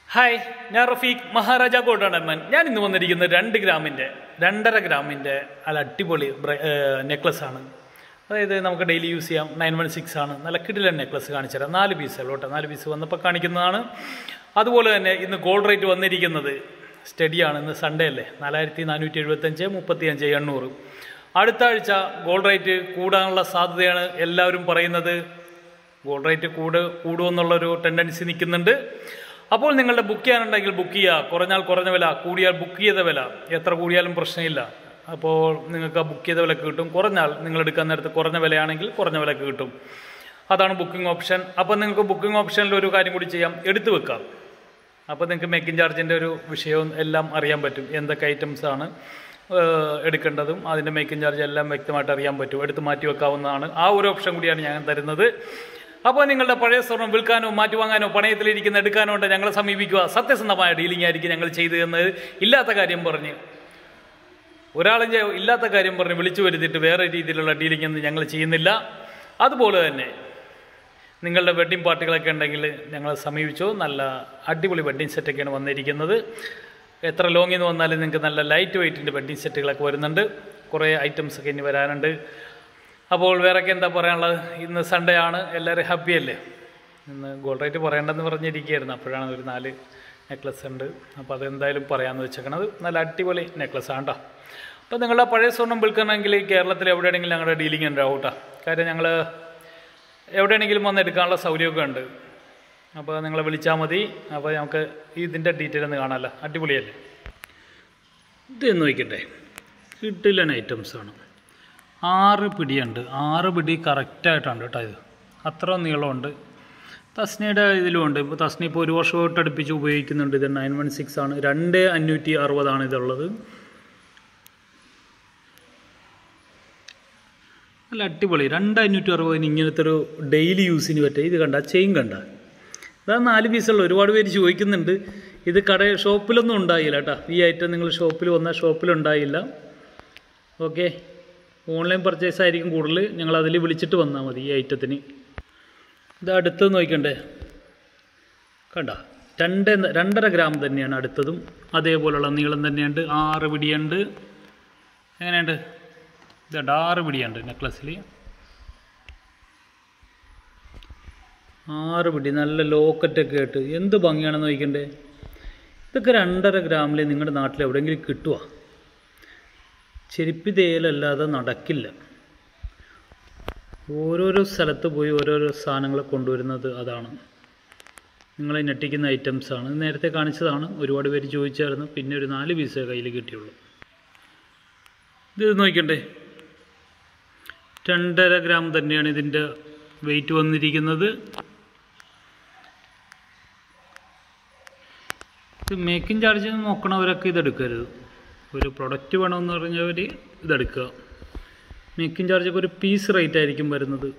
hi ഞാൻ റഫീഖ് മഹാരാജ കോട്ടണ്ടന്മാൻ ഞാൻ ഇന്ന് വന്നിരിക്കുന്നത് രണ്ട് ഗ്രാമിൻ്റെ രണ്ടര ഗ്രാമിൻ്റെ നല്ല അടിപൊളി നെക്ലസ് ആണ് അതായത് നമുക്ക് ഡെയിലി യൂസ് ചെയ്യാം നയൻ വൺ സിക്സ് ആണ് നല്ല കിടിലൻ നെക്ലസ് കാണിച്ചു തരാം നാല് പീസുകൾ കേട്ടോ നാല് പീസ് വന്നപ്പോൾ കാണിക്കുന്നതാണ് അതുപോലെ തന്നെ ഇന്ന് ഗോൾഡ് റേറ്റ് വന്നിരിക്കുന്നത് സ്റ്റഡിയാണ് ഇന്ന് സൺഡേ അല്ലേ നാലായിരത്തി നാനൂറ്റി എഴുപത്തഞ്ച് മുപ്പത്തി അഞ്ച് എണ്ണൂറ് അടുത്ത ആഴ്ച ഗോൾഡ് റേറ്റ് കൂടാനുള്ള സാധ്യതയാണ് എല്ലാവരും പറയുന്നത് ഗോൾഡ് റേറ്റ് കൂട് കൂടുമെന്നുള്ളൊരു ടെൻഡൻസി നിൽക്കുന്നുണ്ട് അപ്പോൾ നിങ്ങളുടെ ബുക്ക് ചെയ്യാനുണ്ടെങ്കിൽ ബുക്ക് ചെയ്യുക കുറഞ്ഞാൽ കുറഞ്ഞ വില കൂടിയാൽ ബുക്ക് ചെയ്ത വില എത്ര കൂടിയാലും പ്രശ്നമില്ല അപ്പോൾ നിങ്ങൾക്ക് ബുക്ക് ചെയ്ത വിലക്ക് കിട്ടും കുറഞ്ഞാൽ നിങ്ങൾ എടുക്കാൻ നേരത്ത് കുറഞ്ഞ വിലയാണെങ്കിൽ കുറഞ്ഞ വിലക്ക് കിട്ടും അതാണ് ബുക്കിംഗ് ഓപ്ഷൻ അപ്പോൾ നിങ്ങൾക്ക് ബുക്കിംഗ് ഓപ്ഷനിൽ ഒരു കാര്യം കൂടി ചെയ്യാം എടുത്തു വെക്കാം അപ്പോൾ നിങ്ങൾക്ക് മേക്കിംഗ് ചാർജിൻ്റെ ഒരു വിഷയവും എല്ലാം അറിയാൻ പറ്റും എന്തൊക്കെ ഐറ്റംസ് ആണ് ഏഹ്, എടുക്കേണ്ടതും അതിൻ്റെ മേക്കിംഗ് ചാർജ് എല്ലാം വ്യക്തമായിട്ട് അറിയാൻ പറ്റും എടുത്ത് മാറ്റി വെക്കാവുന്നതാണ് ആ ഒരു ഓപ്ഷൻ കൂടിയാണ് ഞാൻ തരുന്നത് അപ്പോൾ നിങ്ങളുടെ പഴയ സ്വർണം വിൽക്കാനോ മാറ്റി വാങ്ങാനോ പണയത്തിലിരിക്കുന്ന എടുക്കാനോ ഉണ്ട് ഞങ്ങളെ സമീപിക്കുക സത്യസന്ധമായ ഡീലിംഗ് ആയിരിക്കും ഞങ്ങൾ ചെയ്തു തന്നത് ഇല്ലാത്ത കാര്യം പറഞ്ഞ് ഒരാളും ചെ- ഇല്ലാത്ത കാര്യം പറഞ്ഞ് വിളിച്ചു വരുത്തിയിട്ട് വേറെ രീതിയിലുള്ള ഡീലിംഗ് ഒന്നും ഞങ്ങൾ ചെയ്യുന്നില്ല അതുപോലെ തന്നെ നിങ്ങളുടെ വെഡ്ഡിംഗ് പാർട്ടികളൊക്കെ ഉണ്ടെങ്കിൽ ഞങ്ങളെ സമീപിച്ചോ നല്ല അടിപൊളി വെഡ്ഡിംഗ് സെറ്റൊക്കെയാണ് വന്നിരിക്കുന്നത് എത്ര ലോങ്ങിൽ നിന്ന് വന്നാലും നിങ്ങൾക്ക് നല്ല ലൈറ്റ് വെയ്റ്റിൻ്റെ വെഡ്ഡിംഗ് സെറ്റുകളൊക്കെ വരുന്നുണ്ട് കുറേ ഐറ്റംസ് ഒക്കെ ഇനി വരാനുണ്ട് അപ്പോൾ വേറൊക്കെ എന്താ പറയാനുള്ളത് ഇന്ന് സൺഡേ ആണ് എല്ലാവരും ഹാപ്പി അല്ലേ ഇന്ന് ഗോൾഡ് റേറ്റ് പറയേണ്ടെന്ന് പറഞ്ഞിരിക്കുകയായിരുന്നു അപ്പോഴാണ് ഒരു നാല് നെക്ലസ് ഉണ്ട് അപ്പോൾ അതെന്തായാലും പറയാമെന്ന് വെച്ചേക്കണത് നല്ല അടിപൊളി നെക്ലസ് ആണ് കേട്ടോ അപ്പോൾ നിങ്ങളുടെ പഴയ സ്വർണം വിൽക്കണമെങ്കിൽ കേരളത്തിൽ എവിടെയാണെങ്കിലും ഞങ്ങളുടെ ഡീലിംഗ് ഉണ്ടാവും കേട്ടോ കാര്യം ഞങ്ങൾ എവിടെയാണെങ്കിലും വന്ന് എടുക്കാനുള്ള സൗകര്യമൊക്കെ ഉണ്ട് അപ്പോൾ നിങ്ങളെ വിളിച്ചാൽ മതി അപ്പോൾ നമുക്ക് ഇതിൻ്റെ ഡീറ്റെയിൽ ഒന്ന് കാണാമല്ലോ അടിപൊളിയല്ലേ ഇത് എന്ന് നോക്കട്ടെ കിട്ടില്ലൻ ഐറ്റംസാണ് ആറ് പിടിയുണ്ട് ആറ് പിടി കറക്റ്റായിട്ടാണ് കേട്ടോ ഇത് അത്ര നീളമുണ്ട് തസ്നിയുടെ ഇതിലുമുണ്ട് ഇപ്പോൾ തസ്നി ഇപ്പോൾ ഒരു വർഷമായിട്ട് അടുപ്പിച്ച് ഉപയോഗിക്കുന്നുണ്ട് ഇത് നയൻ വൺ സിക്സ് ആണ് രണ്ട് അഞ്ഞൂറ്റി അറുപതാണ് ഇതുള്ളത് നല്ല അടിപൊളി രണ്ട് അഞ്ഞൂറ്റി അറുപതിന് ഇങ്ങനത്തെ ഒരു ഡെയിലി യൂസിന് പറ്റുക ഇത് കണ്ട ചെയിൻ കണ്ട അതാ നാല് പീസുള്ള ഒരുപാട് പേര് ചോദിക്കുന്നുണ്ട് ഇത് കട ഷോപ്പിലൊന്നും ഉണ്ടായില്ല കേട്ടോ ഈ ഐറ്റം നിങ്ങൾ ഷോപ്പിൽ വന്നാൽ ഷോപ്പിലുണ്ടായില്ല ഓക്കെ ഓൺലൈൻ പർച്ചേസ് ആയിരിക്കും കൂടുതൽ ഞങ്ങൾ അതിൽ വിളിച്ചിട്ട് വന്നാൽ മതി ഈ ഐറ്റത്തിന് ഇത് അടുത്തത് നോക്കണ്ടേ കണ്ട രണ്ട് രണ്ടര ഗ്രാം തന്നെയാണ് അടുത്തതും അതേപോലുള്ള നീളം തന്നെയുണ്ട് ആറ് പിടിയുണ്ട് എങ്ങനെയുണ്ട് ഇതുണ്ട് ആറ് പിടിയുണ്ട് നെക്ലസ്സിൽ ആറ് പിടി നല്ല ലോക്കറ്റൊക്കെ ആയിട്ട് എന്ത് ഭംഗിയാണെന്ന് നോക്കണ്ടേ ഇതൊക്കെ രണ്ടര ഗ്രാമിൽ നിങ്ങളുടെ നാട്ടിൽ എവിടെയെങ്കിലും കിട്ടുമോ ചെരുപ്പി തേയിലല്ലാതെ നടക്കില്ല ഓരോരോ സ്ഥലത്ത് പോയി ഓരോരോ സാധനങ്ങൾ കൊണ്ടുവരുന്നത് അതാണ് നിങ്ങളെ ഞെട്ടിക്കുന്ന ഐറ്റംസാണ് നേരത്തെ കാണിച്ചതാണ് ഒരുപാട് പേര് ചോദിച്ചായിരുന്നു പിന്നെ ഒരു നാല് പീസേ കയ്യിൽ കിട്ടിയുള്ളൂ ഇത് നോക്കണ്ടേ രണ്ടര ഗ്രാം തന്നെയാണ് ഇതിൻ്റെ വെയിറ്റ് വന്നിരിക്കുന്നത് ഇത് മേക്കിംഗ് ചാർജ് നോക്കണവരൊക്കെ ഇതെടുക്കരുത് ഒരു പ്രൊഡക്റ്റ് വേണമെന്ന് പറഞ്ഞവർ ഇതെടുക്കുക മേക്കിംഗ് ചാർജൊക്കെ ഒരു പീസ് റേറ്റ് ആയിരിക്കും വരുന്നത്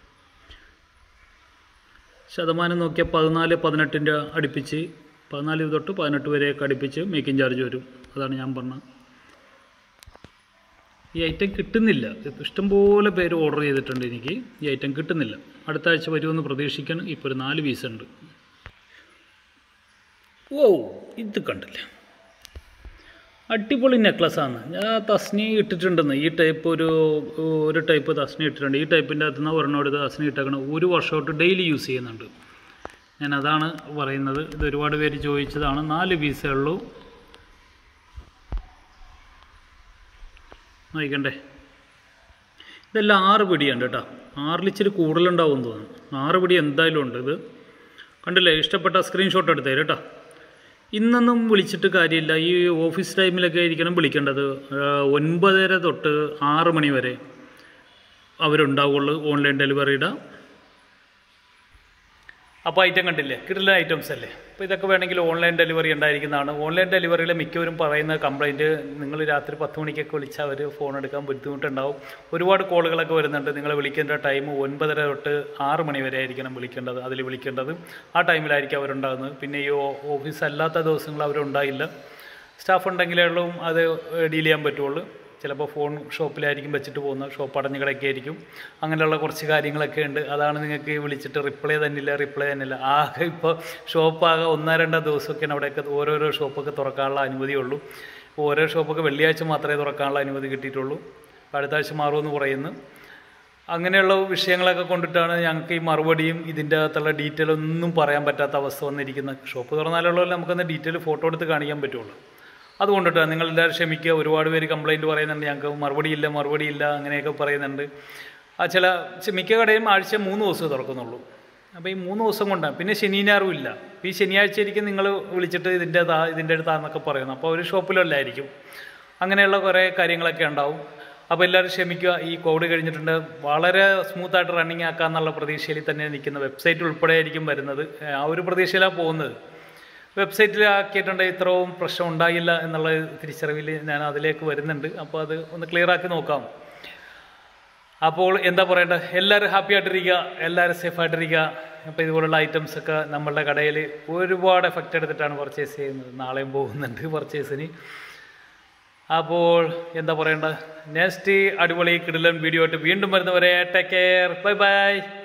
ശതമാനം നോക്കിയാൽ പതിനാല് പതിനെട്ടിൻ്റെ അടുപ്പിച്ച് പതിനാല് തൊട്ട് പതിനെട്ട് വരെയൊക്കെ അടുപ്പിച്ച് മേക്കിംഗ് ചാർജ് വരും അതാണ് ഞാൻ പറഞ്ഞത് ഈ ഐറ്റം കിട്ടുന്നില്ല ഇഷ്ടംപോലെ പേര് ഓർഡർ ചെയ്തിട്ടുണ്ട് എനിക്ക് ഈ ഐറ്റം കിട്ടുന്നില്ല അടുത്ത ആഴ്ച വരുമെന്ന് പ്രതീക്ഷിക്കണം ഇപ്പോൾ ഒരു നാല് പീസ് ഉണ്ട് ഓ ഇത് കണ്ടില്ല അടിപൊളി നെക്ലസ്സാണ് ഞാൻ തസ്നി ഇട്ടിട്ടുണ്ടെന്ന് ഈ ടൈപ്പ് ഒരു ഒരു ടൈപ്പ് തസ്നി ഇട്ടിട്ടുണ്ട് ഈ ടൈപ്പിൻ്റെ അകത്ത് നിന്ന് ഒരെണ്ണം എടുത്ത് തസ്നി ഇട്ടേക്കണം ഒരു വർഷമായിട്ട് ഡെയിലി യൂസ് ചെയ്യുന്നുണ്ട് ഞാൻ അതാണ് പറയുന്നത് ഇത് ഒരുപാട് പേര് ചോദിച്ചതാണ് നാല് പീസേ ഉള്ളൂ നോക്കണ്ടേ ഇതെല്ലാം ആറ് പിടിയുണ്ട് കേട്ടോ ആറിൽ ഇച്ചിരി കൂടുതലുണ്ടാവും എന്ന് തോന്നുന്നു ആറ് പിടി എന്തായാലും ഉണ്ട് ഇത് കണ്ടില്ലേ ഇഷ്ടപ്പെട്ട സ്ക്രീൻഷോട്ട് എടുത്തേ കേട്ടോ ഇന്നൊന്നും വിളിച്ചിട്ട് കാര്യമില്ല ഈ ഓഫീസ് ടൈമിലൊക്കെ ആയിരിക്കണം വിളിക്കേണ്ടത് ആ, ഒൻപതര തൊട്ട് ആറ് മണി വരെ അവരുണ്ടാവുള്ളൂ ഓൺലൈൻ ഡെലിവറിയുടെ അപ്പോൾ ഐറ്റം കണ്ടില്ലേ കിടിലൻ ഐറ്റംസ് അല്ലേ അപ്പോൾ ഇതൊക്കെ വേണമെങ്കിൽ ഓൺലൈൻ ഡെലിവറി ഉണ്ടായിരിക്കുന്നതാണ് ഓൺലൈൻ ഡെലിവറിയിൽ മിക്കവരും പറയുന്ന കംപ്ലൈൻറ്റ് നിങ്ങൾ രാത്രി പത്ത് മണിക്കൊക്കെ വിളിച്ചാൽ അവർ ഫോൺ എടുക്കാൻ ബുദ്ധിമുട്ടുണ്ടാവും ഒരുപാട് കോളുകളൊക്കെ വരുന്നുണ്ട് നിങ്ങൾ വിളിക്കേണ്ട ടൈം ഒൻപതര തൊട്ട് ആറ് മണി വരെ ആയിരിക്കണം വിളിക്കേണ്ടത് അതിൽ വിളിക്കേണ്ടത് ആ ടൈമിലായിരിക്കും അവരുണ്ടാകുന്നത് പിന്നെ ഈ ഓ- ഓഫീസ് അല്ലാത്ത ദിവസങ്ങൾ അവരുണ്ടായില്ല സ്റ്റാഫ് ഉണ്ടെങ്കിലേ ഉള്ളൂ അത് ഡീൽ ചെയ്യാൻ പറ്റുള്ളൂ ചിലപ്പോൾ ഫോൺ ഷോപ്പിലായിരിക്കും വെച്ചിട്ട് പോകുന്നത് ഷോപ്പ് അടഞ്ഞു കിടക്കുകയായിരിക്കും അങ്ങനെയുള്ള കുറച്ച് കാര്യങ്ങളൊക്കെ ഉണ്ട് അതാണ് നിങ്ങൾക്ക് വിളിച്ചിട്ട് റിപ്ലൈ തന്നില്ല റിപ്ലൈ തന്നില്ല ആകെ ഇപ്പോൾ ഷോപ്പാകെ ഒന്നോ രണ്ടോ ദിവസമൊക്കെയാണ് അവിടെയൊക്കെ ഓരോരോ ഷോപ്പൊക്കെ തുറക്കാനുള്ള അനുമതിയുള്ളൂ ഇപ്പോൾ ഓരോ ഷോപ്പൊക്കെ വെള്ളിയാഴ്ച മാത്രമേ തുറക്കാനുള്ള അനുമതി കിട്ടിയിട്ടുള്ളൂ അപ്പോൾ അടുത്ത ആഴ്ച മാറുമെന്ന് പറയുന്നു അങ്ങനെയുള്ള വിഷയങ്ങളൊക്കെ കൊണ്ടിട്ടാണ് ഞങ്ങൾക്ക് ഈ മറുപടിയും ഇതിൻ്റെ അകത്തുള്ള ഡീറ്റെയിൽ ഒന്നും പറയാൻ പറ്റാത്ത അവസ്ഥ വന്നിരിക്കുന്നത് ഷോപ്പ് തുറന്നാലുള്ള നമുക്കൊന്ന് ഡീറ്റെയിൽ ഫോട്ടോ എടുത്ത് കാണിക്കാൻ പറ്റുള്ളൂ അതുകൊണ്ടിട്ടാണ് നിങ്ങൾ എല്ലാവരും ക്ഷമിക്കുക ഒരുപാട് പേര് കംപ്ലൈൻറ്റ് പറയുന്നുണ്ട് ഞങ്ങൾക്ക് മറുപടിയില്ല മറുപടിയില്ല അങ്ങനെയൊക്കെ പറയുന്നുണ്ട് ആ ചില ചി- മിക്ക കടയും ആഴ്ച മൂന്ന് ദിവസമേ തുറക്കുന്നുള്ളൂ അപ്പോൾ ഈ മൂന്ന് ദിവസം കൊണ്ടാണ് പിന്നെ ശനി ഞായറും ഇല്ല അപ്പോൾ ഈ ശനിയാഴ്ചയായിരിക്കും നിങ്ങൾ വിളിച്ചിട്ട് ഇതിൻ്റെ താ ഇതിൻ്റെ അടുത്താന്നൊക്കെ പറയുന്നു അപ്പോൾ ഒരു ഷോപ്പിലല്ലായിരിക്കും അങ്ങനെയുള്ള കുറേ കാര്യങ്ങളൊക്കെ ഉണ്ടാവും അപ്പോൾ എല്ലാവരും ക്ഷമിക്കുക ഈ കോവിഡ് കഴിഞ്ഞിട്ടുണ്ട് വളരെ സ്മൂത്തായിട്ട് റണ്ണിങ് ആക്കാന്നുള്ള പ്രതീക്ഷയിൽ തന്നെ നിൽക്കുന്ന വെബ്സൈറ്റ് ഉൾപ്പെടെ ആയിരിക്കും വരുന്നത് ഏഹ് ആ ഒരു പ്രതീക്ഷയിലാണ് പോകുന്നത് വെബ്സൈറ്റിൽ ആക്കിയിട്ടുണ്ട് ഇത്രയും പ്രശ്നം ഉണ്ടായില്ല എന്നുള്ള തിരിച്ചറിവിൽ ഞാൻ അതിലേക്ക് വരുന്നുണ്ട് അപ്പോൾ അത് ഒന്ന് ക്ലിയർ ആക്കി നോക്കാം അപ്പോൾ എന്താ പറയേണ്ടത് എല്ലാവരും ഹാപ്പി ആയിട്ടിരിക്കുക എല്ലാവരും സേഫ് ആയിട്ടിരിക്കുക അപ്പോൾ ഇതുപോലുള്ള ഐറ്റംസ് ഒക്കെ നമ്മളുടെ കടയിൽ ഒരുപാട് എഫക്റ്റ് എടുത്തിട്ടാണ് പർച്ചേസ് ചെയ്യുന്നത് നാളെയും പോകുന്നുണ്ട് പർച്ചേസിന് അപ്പോൾ എന്താ പറയേണ്ടത് നെക്സ്റ്റ് അടിപൊളി കിടിലൻ വീഡിയോ ആയിട്ട് വീണ്ടും വരുന്നവരെ ടേക്ക് കെയർ ബൈ ബൈ